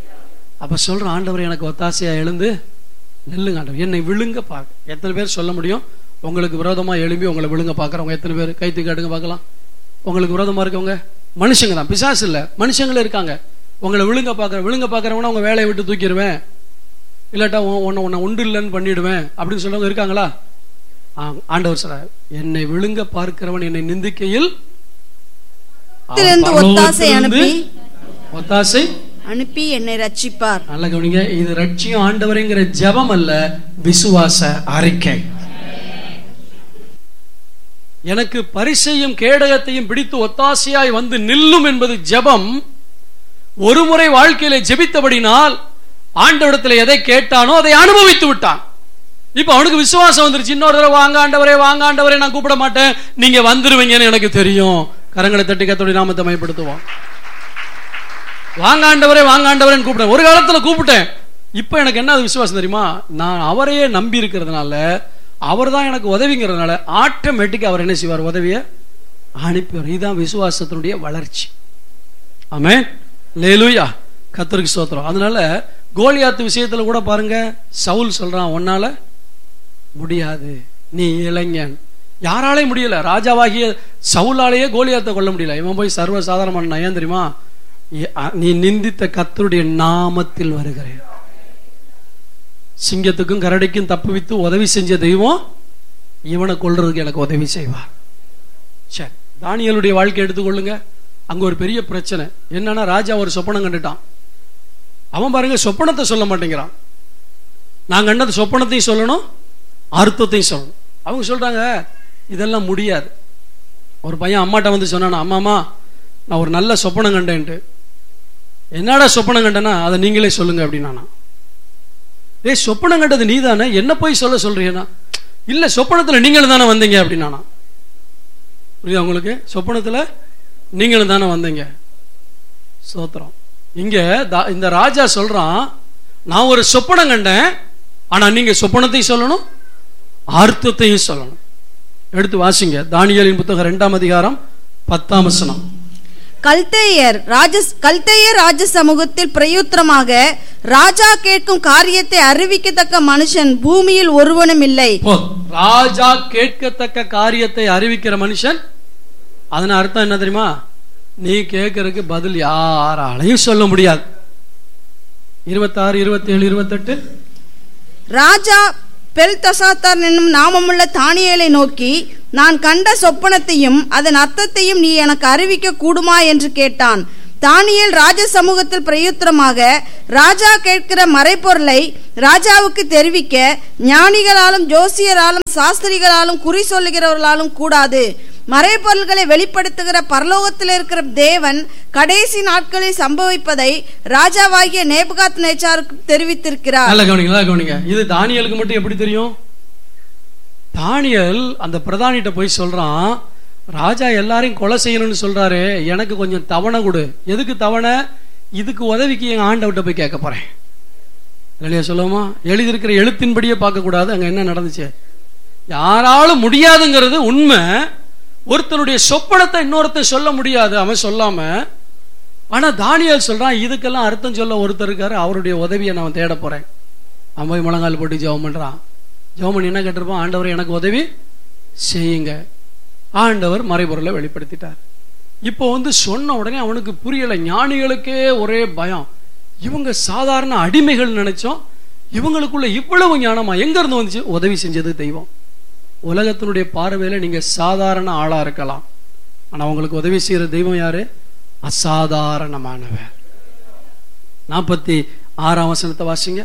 அப்ப சொல்ற ஆண்டவர் எனக்கு ஒத்தாசையா எழுந்து நில்லுங்க ஆண்டவர் என்னை விழுங்க பார்க்க எத்தனை பேர் சொல்ல முடியும் உங்களுக்கு விரோதமா எழும்பி உங்களை விழுங்க பார்க்கறவங்க எத்தனை பேர் கைத்து காட்டுங்க பார்க்கலாம் உங்களுக்கு விரோதமா இருக்கவங்க மனுஷங்க தான் பிசாசு இல்ல மனுஷங்களே இருக்காங்க உங்களை விழுங்க பார்க்கற விழுங்க பார்க்கறவனா உங்க வேலையை விட்டு தூக்கிடுவேன் இல்லாட்டா உன்- உன்னை உன்னை உண்டு இல்லைன்னு பண்ணிடுவேன் அப்படின்னு சொல்றவங்க இருக்காங்களா ஆ, ஆண்டவர் சொல்றார் என்னை விழுங்க பார்க்கிறவன் என்னை நிந்திக்கையில் அவர் பரலோகத்திலிருந்து ஒத்தாசை அனுப்பி பரலோகத்திலிருந்து ஒத்தாசை அனுப்பி என்னை ரட்சிப்பார் நல்ல கவனிங்க இது ரட்சியம் ஆண்டவரைங்கிற ஜெபம் அல்ல விசுவாச அறிக்கை எனக்கு பரிசையும் கேடயத்தையும் பிடித்து ஒத்தாசையாய் வந்து நில்லும் என்பது ஜெபம் ஒரு முறை வாழ்க்கையில ஜெபித்தபடினால் ஆண்டவரிடத்தில் எதை கேட்டானோ அதை அனுபவித்து விட்டான் இப்ப அவனுக்கு விசுவாசம் வந்துருச்சு இன்னொரு தடவை வாங்க ஆண்டவரே வாங்க ஆண்டவரே நான் கூப்பிட மாட்டேன் நீங்க வந்துருவீங்கன்னு எனக்கு தெரியும் கரங்களை தட்டி கத்தோடைய நாமத்தை மயப்படுத்துவோம் வாங்க ஆண்டவரே வாங்க ஆண்டவரேன்னு கூப்பிட்டேன் ஒரு காலத்துல கூப்பிட்டேன் இப்போ எனக்கு என்ன அது விசுவாசம் தெரியுமா நான் அவரையே நம்பி இருக்கிறதுனால அவர் தான் எனக்கு உதவிங்கிறதுனால ஆட்டோமேட்டிக்கா அவர் என்ன செய்வார் உதவியை அனுப்பிவார் இதுதான் விசுவாசத்தினுடைய வளர்ச்சி ஆமே லேலுயா கத்தருக்கு சோத்திரம் அதனால கோலியாத்து விஷயத்துல கூட பாருங்க சவுல் சொல்றான் உன்னால முடியாது நீ இளைஞன் யாராலே முடியல ராஜாவாகிய சவுலாலேயே கோலியாத்தை கொல்ல முடியல இவன் போய் சர்வ சாதாரணமான ஏன் தெரியுமா ஏ- அ- நீ நிந்தித்த கத்தருடைய நாமத்தில் வருகிறேன் சிங்கத்துக்கும் கரடிக்கும் தப்புவித்து உதவி செஞ்ச தெய்வம் இவனை கொல்றதுக்கு எனக்கு உதவி செய்வார் சரி தானியலுடைய வாழ்க்கை எடுத்துக்கொள்ளுங்க அங்க ஒரு பெரிய பிரச்சனை என்னன்னா ராஜா ஒரு சொப்பனம் கண்டுட்டான் அவன் பாருங்க சொப்பனத்தை சொல்ல மாட்டேங்கிறான் நான் கண்டது சொப்பனத்தையும் சொல்லணும் அர்த்தத்தையும் சொல்லணும் அவங்க சொல்றாங்க இதெல்லாம் முடியாது ஒரு பையன் அம்மாட்ட வந்து சொன்னானா அம்மாமா நான் ஒரு நல்ல சொப்பனம் கண்டேன்ட்டு என்னடா சொப்பனம் கண்டேன்னா அதை நீங்களே சொல்லுங்க அப்படின்னானா ஏய் சொப்பனம் கண்டது நீ தானே என்ன போய் சொல்ல சொல்றீங்கன்னா இல்ல சொப்பனத்துல நீங்களும் தானே வந்தீங்க அப்படின்னானா புரியுதா உங்களுக்கு சொப்பனத்துல நீங்களும் தானே வந்தீங்க சோத்திரம் இங்க தா- இந்த ராஜா சொல்றான் நான் ஒரு சொப்பனம் கண்டேன் ஆனா நீங்க சொப்பனத்தையும் சொல்லணும் அர்த்தத்தையும் சொல்லணும் எடுத்து வாசிங்க தானியலின் புத்தகம் இரண்டாம் அதிகாரம் பத்தாம் வசனம் கல்தேயர் ராஜ கல்தேயர் ராஜ சமூகத்தில் பிரயுத்திரமாக ராஜா கேட்கும் காரியத்தை அறிவிக்கத்தக்க மனுஷன் பூமியில் ஒருவனும் இல்லை போதும். ராஜா கேட்கத்தக்க காரியத்தை அறிவிக்கிற மனுஷன் அதன அர்த்தம் என்ன தெரியுமா நீ கேட்கறதுக்கு பதில் யாராலையும் சொல்ல முடியாது இருபத்தாறு இருபத்தி ஏழு இருபத்தெட்டு ராஜா பெல்தசாத்தார் என்னும் நாமமுள்ள தானியேலை நோக்கி நான் கண்ட சொப்பனத்தையும் அதன் அர்த்தத்தையும் நீ எனக்கு அறிவிக்க கூடுமா என்று கேட்டான் தானியேல் ராஜ சமூகத்தில் பிரயுத்தரமாக ராஜா கேட்கிற மறைப்பொருளை ராஜாவுக்கு தெரிவிக்க ஞானிகளாலும் ஜோசியராலும் சாஸ்திரிகளாலும் குறி சொல்லுகிறவர்களாலும் கூடாது மறைப்பொருள்களை வெளிப்படுத்துகிற பரலோகத்தில் இருக்கிற தேவன் கடைசி நாட்களில் சம்பவிப்பதை ராஜாவாகிய நேபுகாத் நேச்சாருக்கு தெரிவித்திருக்கிறார் நல்லா கவனிங்க நல்லா கவனிங்க இது தானியலுக்கு மட்டும் எப்படி தெரியும் தானியல் அந்த பிரதானிட்ட போய் சொல்றான் ராஜா எல்லாரையும் கொலை செய்யணும்னு சொல்றாரு எனக்கு கொஞ்சம் தவணை கொடு எதுக்கு தவணை இதுக்கு உதவிக்கு எங்க ஆண்டவட்ட போய் கேட்க போறேன் இல்லையா சொல்லுவோமா எழுதியிருக்கிற எழுத்தின்படியே பார்க்க கூடாது அங்க என்ன நடந்துச்சு யாராலும் முடியாதுங்கிறது உண்மை ஒருத்தனுடைய சொப்பனத்தை இன்னொருத்தன் சொல்ல முடியாது அவன் சொல்லாம ஆனா தானியல் சொல்றான் இதுக்கெல்லாம் அர்த்தம் சொல்ல ஒருத்தர் இருக்காரு அவருடைய உதவியை நான் தேட போறேன் அவன் போய் முழங்கால் போட்டு ஜெபம் பண்றான் ஜெபம் பண்ணி என்ன கேட்டிருப்பான் ஆண்டவர் எனக்கு உதவி செய்யுங்க ஆண்டவர் மறைபொருளை வெளிப்படுத்திட்டார் இப்போ வந்து சொன்ன உடனே அவனுக்கு புரியல ஞானிகளுக்கே ஒரே பயம் இவங்க சாதாரண அடிமைகள் நினைச்சோம் இவங்களுக்குள்ள இவ்வளவு ஞானமா எங்க இருந்து வந்துச்சு உதவி செஞ்சது தெய்வம் உலகத்தினுடைய பார்வையில நீங்க சாதாரண ஆளா இருக்கலாம் ஆனா உங்களுக்கு உதவி செய்யற தெய்வம் யாரு அசாதாரணமானவர் நாற்பத்தி ஆறாம் வசனத்தை வாசிங்க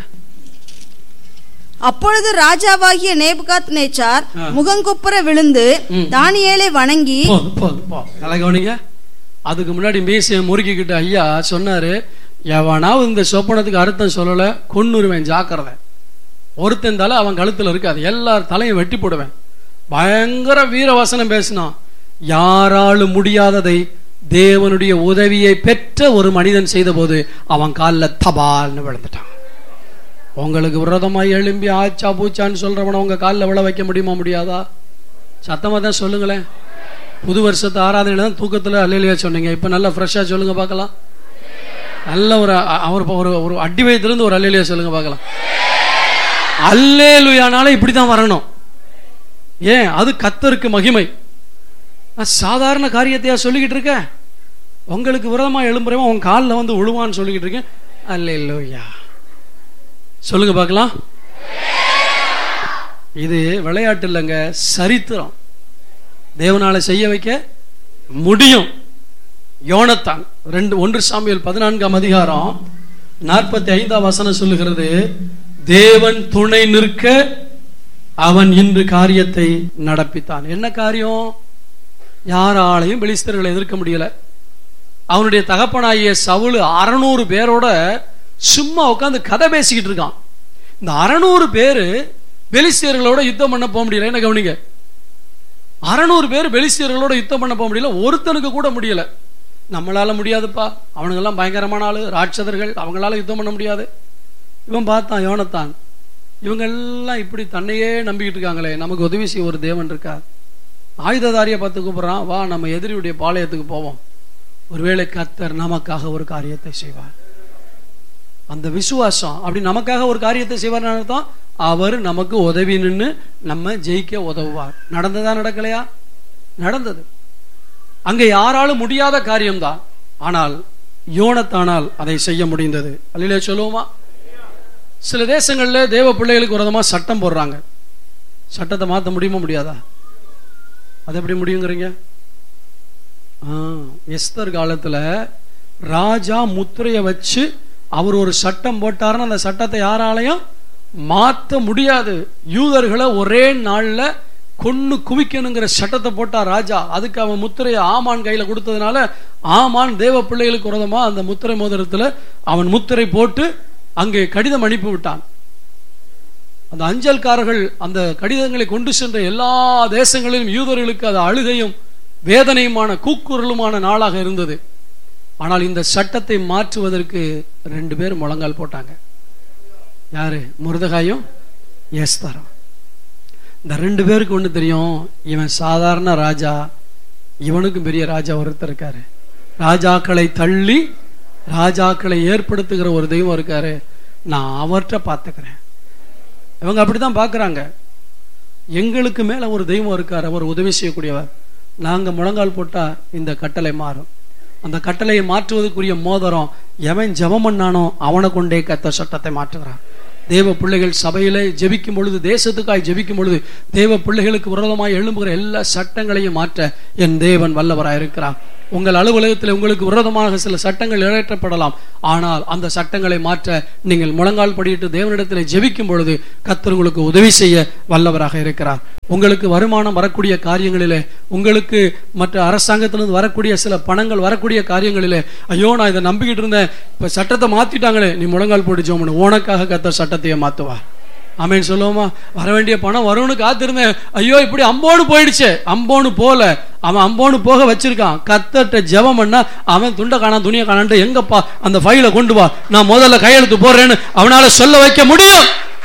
அப்பொழுது ராஜாவாகிய நேபுகாத் நேச்சார் ஆ. முகங்குப்புற விழுந்து ம். தானியேலை வணங்கி போதும் போதும் போ நல்லா கவனிங்க அதுக்கு முன்னாடி மீசையை முறுக்கிக்கிட்டு ஐயா சொன்னாரு எவனாவது இந்த சொப்பனத்துக்கு அர்த்தம் சொல்லல கொன்னுருவேன் ஜாக்கிரதை ஒருத்தன் தலை அவன் கழுத்துல இருக்காது எல்லார் தலையும் வெட்டி போடுவேன் பயங்கர வீரவசனம் பேசினான் யாராலும் முடியாததை தேவனுடைய உதவியை பெற்ற ஒரு மனிதன் செய்தபோது அவன் காலில் தபால்னு விழுந்துட்டான் உங்களுக்கு விரோதமாய் எழும்பி ஆச்சா பூச்சான்னு சொல்றவன உங்க காலில் விழ வைக்க முடியுமா முடியாதா சத்தமா தான் சொல்லுங்களேன் புது வருஷத்து ஆராதனை தான் தூக்கத்துல அல்லையா சொன்னீங்க இப்ப நல்லா ஃப்ரெஷ்ஷா சொல்லுங்க பார்க்கலாம் நல்ல ஒரு அ- அவர் ஒரு ஒரு அடி வயதுலேருந்து ஒரு அல்லையா சொல்லுங்க பார்க்கலாம் அல்லேலுயானால இப்படி தான் வரணும் ஏன் அது கத்தருக்கு மகிமை நான் சாதாரண காரியத்தையா சொல்லிக்கிட்டு இருக்கேன் உங்களுக்கு விரோதமா எழும்புறவன் உன் காலில் வந்து விழுவான்னு சொல்லிக்கிட்டு இருக்கேன் அல்லேலூயா சொல்லுங்க பார்க்கலாம் இது விளையாட்டு இல்லைங்க சரித்திரம் தேவனால செய்ய வைக்க முடியும் யோனத்தான் ரெண்டு ஒன்று சாமியல் பதினான்காம் அதிகாரம் நாற்பத்தி ஐந்தாம் வசனம் சொல்லுகிறது தேவன் துணை நிற்க அவன் இன்று காரியத்தை நடப்பித்தான் என்ன காரியம் யாராலையும் பெலிஸ்தர்களை எதிர்க்க முடியல அவனுடைய தகப்பனாகிய சவுல் அறநூறு பேரோட சும்மா உட்காந்து கதை பேசிக்கிட்டு இருக்கான் இந்த அறநூறு பேரு பெலிஸ்தியர்களோட யுத்தம் பண்ண போக முடியல என்ன கவனிங்க அறநூறு பேர் பெலிஸ்தியர்களோட யுத்தம் பண்ண போக முடியல ஒருத்தனுக்கு கூட முடியல நம்மளால முடியாதுப்பா அவனுங்கெல்லாம் பயங்கரமான ஆளு ராட்சதர்கள் அவங்களால யுத்தம் பண்ண முடியாது இவன் பார்த்தான் யோனத்தான் இவங்க எல்லாம் இப்படி தன்னையே நம்பிக்கிட்டு இருக்காங்களே நமக்கு உதவி செய்ய ஒரு தேவன் இருக்கா ஆயுததாரியை பார்த்து கூப்பிடுறான் வா நம்ம எதிரியுடைய பாளையத்துக்கு போவோம் ஒருவேளை கத்தர் நமக்காக ஒரு காரியத்தை செய்வார் அந்த விசுவாசம் அப்படி நமக்காக ஒரு காரியத்தை செய்வார் அர்த்தம் அவர் நமக்கு உதவி நின்று நம்ம ஜெயிக்க உதவுவார் நடந்ததா நடக்கலையா நடந்தது அங்கே யாராலும் முடியாத காரியம்தான் ஆனால் யோனத்தானால் அதை செய்ய முடிந்தது அல்லையிலே சொல்லுவோமா சில தேசங்கள்ல தேவ பிள்ளைகளுக்கு விரோதமா சட்டம் போடுறாங்க சட்டத்தை மாற்ற முடியுமா முடியாதா அது எப்படி முடியுங்கிறீங்க ஆ, எஸ்தர் காலத்துல ராஜா முத்திரையை வச்சு அவர் ஒரு சட்டம் போட்டாருன்னா அந்த சட்டத்தை யாராலையும் மாத்த முடியாது யூதர்களை ஒரே நாள்ல கொன்னு குவிக்கணுங்கிற சட்டத்தை போட்டார் ராஜா அதுக்கு அவன் முத்திரையை ஆமான் கையில கொடுத்ததுனால ஆமான் தேவ பிள்ளைகளுக்கு விரோதமா அந்த முத்திரை மோதிரத்துல அவன் முத்திரை போட்டு அங்கே கடிதம் அனுப்பி விட்டான் அந்த அஞ்சல்காரர்கள் அந்த கடிதங்களை கொண்டு சென்ற எல்லா தேசங்களிலும் யூதர்களுக்கு அது அழுகையும் வேதனையுமான கூக்குரலுமான நாளாக இருந்தது ஆனால் இந்த சட்டத்தை மாற்றுவதற்கு ரெண்டு பேர் முழங்கால் போட்டாங்க யாரு முருதகாயும் எஸ்தரம் இந்த ரெண்டு பேருக்கு ஒண்ணு தெரியும் இவன் சாதாரண ராஜா இவனுக்கும் பெரிய ராஜா ஒருத்தர் இருக்காரு ராஜாக்களை தள்ளி ராஜாக்களை ஏற்படுத்துகிற ஒரு தெய்வம் இருக்காரு நான் அவர்கிட்ட பார்த்துக்கிறேன் இவங்க அப்படித்தான் பார்க்கறாங்க எங்களுக்கு மேல ஒரு தெய்வம் இருக்கார் அவர் உதவி செய்யக்கூடியவர் நாங்க முழங்கால் போட்டா இந்த கட்டளை மாறும் அந்த கட்டளையை மாற்றுவதற்குரிய மோதிரம் எவன் ஜெபம் பண்ணானோ அவனை கொண்டே கத்த சட்டத்தை மாற்றுகிறான் தேவ பிள்ளைகள் சபையிலே ஜெபிக்கும் பொழுது தேசத்துக்காய் ஜெபிக்கும் பொழுது தேவ பிள்ளைகளுக்கு விரோதமாய் எழும்புகிற எல்லா சட்டங்களையும் மாற்ற என் தேவன் வல்லவராய் இருக்கிறார் உங்கள் அலுவலகத்தில் உங்களுக்கு விரோதமாக சில சட்டங்கள் நிறைவேற்றப்படலாம் ஆனால் அந்த சட்டங்களை மாற்ற நீங்கள் முழங்கால் படியிட்டு தேவனிடத்தில் ஜெபிக்கும் பொழுது கர்த்தர் உங்களுக்கு உதவி செய்ய வல்லவராக இருக்கிறார் உங்களுக்கு வருமானம் வரக்கூடிய காரியங்களிலே உங்களுக்கு மற்ற அரசாங்கத்திலிருந்து வரக்கூடிய சில பணங்கள் வரக்கூடிய காரியங்களிலே ஐயோ நான் இதை நம்பிக்கிட்டு இருந்தேன் இப்ப சட்டத்தை மாத்திட்டாங்களே நீ முழங்கால் போட்டு ஜோமனு உனக்காக கர்த்தர் சட்டத்தையே மாத்துவார் ஆமென் சொல்லுவோமா வர வேண்டிய பணம் வரும்னு காத்திருந்தேன் ஐயோ இப்படி அம்போன்னு போயிடுச்சு அம்போன்னு போல அவன் அம்போன்னு போக வச்சிருக்கான் கத்தட்ட ஜெபம் பண்ணா அவன் துண்டை காணாம் துணியை காணான்ட்டு எங்கப்பா அந்த ஃபைலை கொண்டு வா நான் முதல்ல கையெழுத்து போடுறேன்னு அவனால சொல்ல வைக்க முடியும்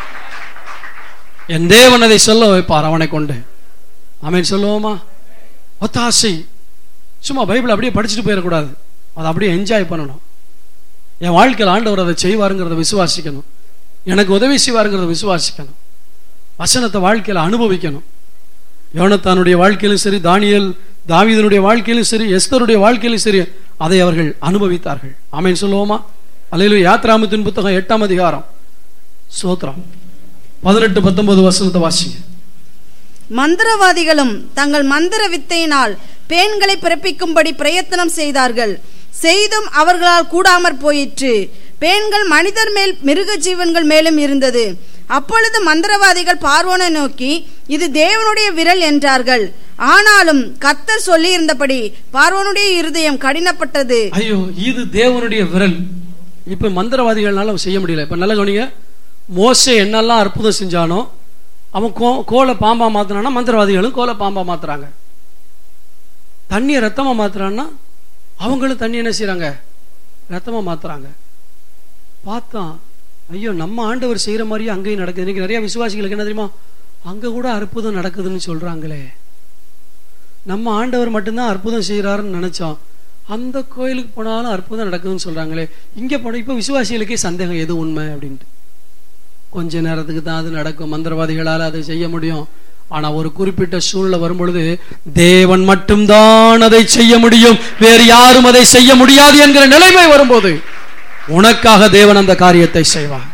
என் தேவன் அதை சொல்ல வைப்பார் அவனை கொண்டு ஆமென் சொல்லுவோமா ஒத்தாசை சும்மா பைபிள் அப்படியே படிச்சுட்டு போயிடக்கூடாது அதை அப்படியே என்ஜாய் பண்ணணும் என் வாழ்க்கையில் ஆண்டவர் அதை செய்வாருங்கிறத விசுவாசிக்கணும் எனக்கு உதவி செய்வாருங்கிறத விசுவாசிக்கணும் வசனத்தை வாழ்க்கையில் அனுபவிக்கணும் யோனத்தானுடைய வாழ்க்கையிலும் சரி தானியல் தாவீதனுடைய வாழ்க்கையிலும் சரி எஸ்தருடைய வாழ்க்கையிலும் சரி அதை அவர்கள் அனுபவித்தார்கள் ஆமென் சொல்லுவோமா அல்லையிலும் யாத்ராமத்தின் புத்தகம் எட்டாம் அதிகாரம் சோத்ரம் பதினெட்டு பத்தொன்பது வசனத்தை வாசிங்க மந்திரவாதிகளும் தங்கள் மந்திர வித்தையினால் பேன்களை பிறப்பிக்கும்படி பிரயத்தனம் செய்தார்கள் செய்தும் அவர்களால் கூடாமற் போயிற்று பேன்கள் மனிதர் மேல் மிருக ஜீவன்கள் மேலும் இருந்தது அப்பொழுது மந்திரவாதிகள் பார்வோனை நோக்கி இது தேவனுடைய விரல் என்றார்கள் ஆனாலும் கர்த்தர் சொல்லியிருந்தபடி பார்வோனுடைய இருதயம் கடினப்பட்டது ஐயோ இது தேவனுடைய விரல் இப்ப மந்திரவாதிகள்னால செய்ய முடியல இப்ப நல்ல கவனிங்க மோசே என்னெல்லாம் அற்புதம் செஞ்சானோ அவன் கோ கோலை பாம்பா மாத்தினானா மந்திரவாதிகளும் கோலை பாம்பா மாத்துறாங்க தண்ணியை ரத்தமா மாத்துறான்னா அவங்களும் தண்ணி என்ன செய்றாங்க ரத்தமா மாத்துறாங்க பார்த்தான் ஐயோ நம்ம ஆண்டவர் செய்யற மாதிரியே அங்கேயும் நடக்குது இன்னைக்கு நிறைய விசுவாசிகளுக்கு என்ன தெரியுமா அங்க கூட அற்புதம் நடக்குதுன்னு சொல்றாங்களே நம்ம ஆண்டவர் மட்டும்தான் அற்புதம் செய்யறாருன்னு நினைச்சோம் அந்த கோயிலுக்கு போனாலும் அற்புதம் நடக்குதுன்னு சொல்றாங்களே இங்க போன இப்ப விசுவாசிகளுக்கே சந்தேகம் எது உண்மை அப்படின்ட்டு கொஞ்ச நேரத்துக்கு தான் அது நடக்கும் மந்திரவாதிகளால் அதை செய்ய முடியும் ஆனா ஒரு குறிப்பிட்ட சூழ்நிலை வரும்பொழுது தேவன் மட்டும்தான் அதை செய்ய முடியும் வேறு யாரும் அதை செய்ய முடியாது என்கிற நிலைமை வரும்போது உனக்காக தேவன் அந்த காரியத்தை செய்வார்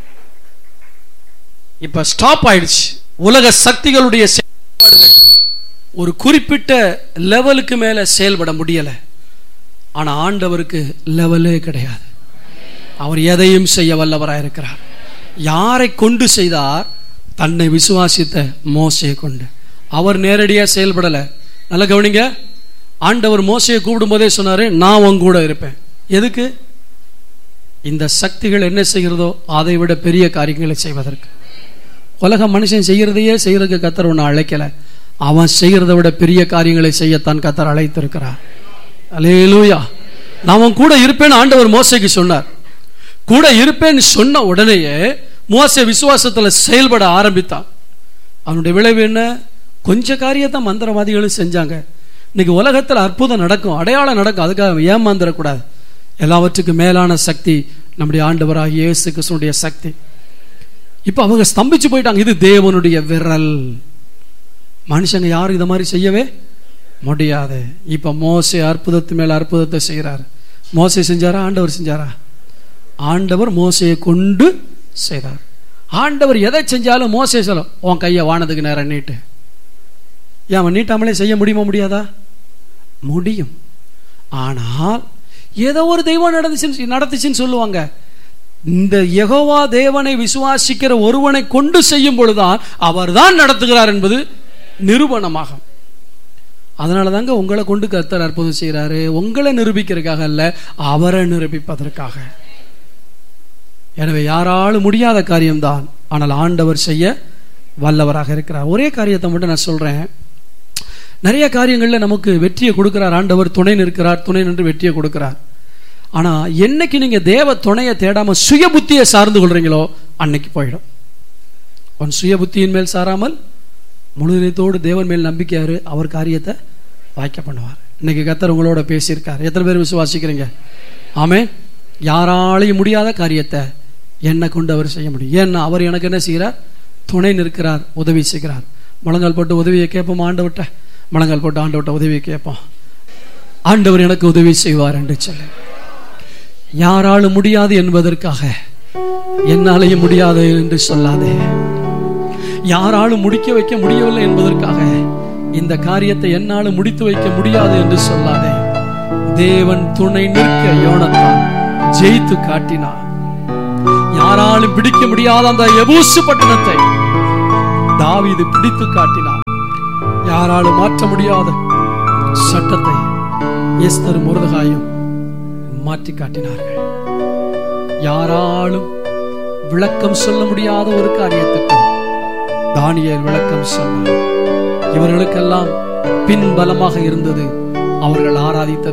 இப்ப ஸ்டாப் ஆயிடுச்சு உலக சக்திகளுடைய செயல்பாடுகள் ஒரு குறிப்பிட்ட லெவலுக்கு மேல செயல்பட முடியல ஆனா ஆண்டவருக்கு லெவலே கிடையாது அவர் எதையும் செய்ய வல்லவராய் இருக்கிறார் யாரை கொண்டு செய்தார் தன்னை விசுவாசித்த மோசையை கொண்டு அவர் நேரடியா செயல்படல நல்ல கவனிங்க ஆண்டவர் மோசையை கூப்பிடும் போதே சொன்னாரு நான் உன் கூட இருப்பேன் எதுக்கு இந்த சக்திகள் என்ன செய்கிறதோ அதை விட பெரிய காரியங்களை செய்வதற்கு உலக மனுஷன் செய்யறதையே செய்யறதுக்கு கத்தர் ஒன்று அழைக்கல அவன் செய்யறதை விட பெரிய காரியங்களை செய்யத்தான் கத்தர் அழைத்திருக்கிறார் அலேலூயா நான் அவன் கூட இருப்பேன்னு ஆண்டவர் மோசைக்கு சொன்னார் கூட இருப்பேன்னு சொன்ன உடனேயே மோசை விசுவாசத்துல செயல்பட ஆரம்பித்தான் அவனுடைய விளைவு என்ன கொஞ்ச காரியத்தை மந்திரவாதிகளும் செஞ்சாங்க இன்னைக்கு உலகத்துல அற்புதம் நடக்கும் அடையாளம் நடக்கும் அதுக்காக ஏமாந்துடக்கூடாது எல்லாவற்றுக்கும் மேலான சக்தி நம்முடைய ஆண்டவராகிய இயேசு கிறிஸ்துனுடைய சக்தி இப்ப அவங்க ஸ்தம்பிச்சு போயிட்டாங்க இது தேவனுடைய விரல் மனுஷங்க யாரும் இதை மாதிரி செய்யவே முடியாது இப்ப மோசே அற்புதத்து மேல அற்புதத்தை செய்கிறார் மோசே செஞ்சாரா ஆண்டவர் செஞ்சாரா ஆண்டவர் மோசையை கொண்டு செய்தார் ஆண்டவர் எதை செஞ்சாலும் மோசே சொல்லும் உன் கையை வானதுக்கு நேரம் நீட்டு ஏன் அவன் நீட்டாமலே செய்ய முடியுமா முடியாதா முடியும் ஆனால் ஏதோ ஒரு தெய்வம் நடந்துச்சுன்னு நடத்துச்சுன்னு சொல்லுவாங்க இந்த யெகோவா தேவனை விசுவாசிக்கிற ஒருவனை கொண்டு செய்யும் பொழுதுதான் அவர்தான் நடத்துகிறார் என்பது நிரூபணமாகும் அதனால தாங்க உங்களை கொண்டு கர்த்தர் அற்புதம் செய்கிறாரு உங்களை நிரூபிக்கிறதுக்காக அல்ல அவரை நிரூபிப்பதற்காக எனவே யாராலும் முடியாத காரியம்தான் ஆனால் ஆண்டவர் செய்ய வல்லவராக இருக்கிறார் ஒரே காரியத்தை மட்டும் நான் சொல்றேன் நிறைய காரியங்கள்ல நமக்கு வெற்றியை கொடுக்கிறார் ஆண்டவர் துணை நிற்கிறார் துணை நின்று வெற்றியை கொடுக்கிறார் ஆனா என்னைக்கு நீங்க தேவ துணையை தேடாம சுய புத்தியை சார்ந்து கொள்றீங்களோ அன்னைக்கு போயிடும் உன் சுய புத்தியின் மேல் சாராமல் முழுதத்தோடு தேவன் மேல் நம்பிக்கையாரு அவர் காரியத்தை வாய்க்க பண்ணுவார் இன்னைக்கு கத்தர் உங்களோட பேசியிருக்கார் எத்தனை பேர் விசுவாசிக்கிறீங்க ஆமே யாராலையும் முடியாத காரியத்தை என்னை கொண்டு அவர் செய்ய முடியும் ஏன்னா அவர் எனக்கு என்ன செய்கிறார் துணை நிற்கிறார் உதவி செய்கிறார் முழங்கால் போட்டு உதவியை கேட்போம் ஆண்டவர்கிட்ட முழங்கால் போட்டு ஆண்டவர்கிட்ட உதவியை கேட்போம் ஆண்டவர் எனக்கு உதவி செய்வார் என்று சொல்லு யாராலும் முடியாது என்பதற்காக என்னாலேயும் முடியாது என்று சொல்லாதே யாராலும் முடிக்க வைக்க முடியவில்லை என்பதற்காக இந்த காரியத்தை என்னாலும் முடித்து வைக்க முடியாது என்று சொல்லாதே தேவன் துணை நிற்க யோனத்தான் ஜெயித்து காட்டினார் யாராலும் பிடிக்க முடியாத அந்த எபூசு பட்டணத்தை தாவீது பிடித்து காட்டினார் யாராலும் மாற்ற முடியாத சட்டத்தை எஸ்தர் முருதகாயும் மாற்றி காட்டினார்கள் யாராலும் விளக்கம் சொல்ல முடியாத ஒரு காரியத்துக்கு தானியேல் விளக்கம் சொன்னார் இவர்களுக்கெல்லாம் பின்பலமாக இருந்தது அவர்கள் ஆராதித்த